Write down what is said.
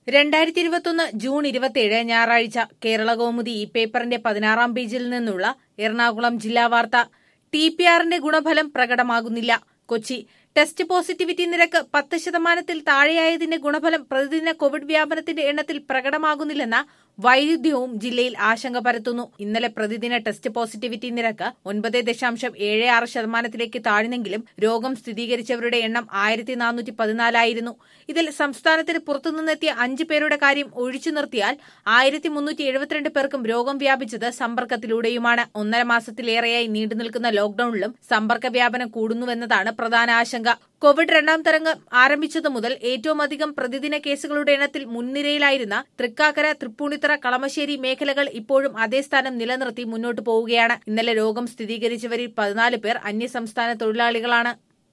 രണ്ടായിരത്തി ഇരുപത്തൊന്ന് ജൂൺ ഇരുപത്തിയേഴ് ഞായറാഴ്ച കേരള കൗമുദി ഈ പേപ്പറിന്റെ പതിനാറാം പേജിൽ നിന്നുള്ള എറണാകുളം ജില്ലാ വാർത്ത ടി പി ആറിന്റെ ഗുണഫലം പ്രകടമാകുന്നില്ല കൊച്ചി ടെസ്റ്റ് പോസിറ്റിവിറ്റി നിരക്ക് പത്ത് ശതമാനത്തിൽ താഴെയായതിന്റെ ഗുണഫലം പ്രതിദിന കോവിഡ് വ്യാപനത്തിന്റെ എണ്ണത്തിൽ പ്രകടമാകുന്നില്ലെന്ന വൈരുദ്ധ്യവും ജില്ലയിൽ ആശങ്ക പരത്തുന്നു ഇന്നലെ പ്രതിദിന ടെസ്റ്റ് പോസിറ്റിവിറ്റി നിരക്ക് ഒൻപത് ദശാംശം ഏഴ് ആറ് ശതമാനത്തിലേക്ക് താഴ്ന്നെങ്കിലും രോഗം സ്ഥിരീകരിച്ചവരുടെ എണ്ണം ആയിരത്തി നാനൂറ്റി പതിനാലായിരുന്നു ഇതിൽ സംസ്ഥാനത്തിന് പുറത്തുനിന്നെത്തിയ അഞ്ച് പേരുടെ കാര്യം ഒഴിച്ചു നിർത്തിയാൽ ആയിരത്തി മുന്നൂറ്റി എഴുപത്തിരണ്ട് പേർക്കും രോഗം വ്യാപിച്ചത് സമ്പർക്കത്തിലൂടെയുമാണ് ഒന്നര മാസത്തിലേറെയായി നീണ്ടുനിൽക്കുന്ന ലോക്ഡൌണിലും സമ്പർക്ക വ്യാപനം കൂടുന്നുവെന്നതാണ് പ്രധാന ആശങ്ക കോവിഡ് രണ്ടാം തരംഗം ആരംഭിച്ചതു മുതൽ ഏറ്റവും അധികം പ്രതിദിന കേസുകളുടെ എണ്ണത്തിൽ മുൻനിരയിലായിരുന്ന തൃക്കാക്കര തൃപ്പൂണിത്തറ കളമശ്ശേരി മേഖലകൾ ഇപ്പോഴും അതേ സ്ഥാനം നിലനിർത്തി മുന്നോട്ടു പോവുകയാണ് ഇന്നലെ രോഗം സ്ഥിരീകരിച്ചവരിൽ പതിനാല് പേർ അന്യസംസ്ഥാന തൊഴിലാളികളാണ്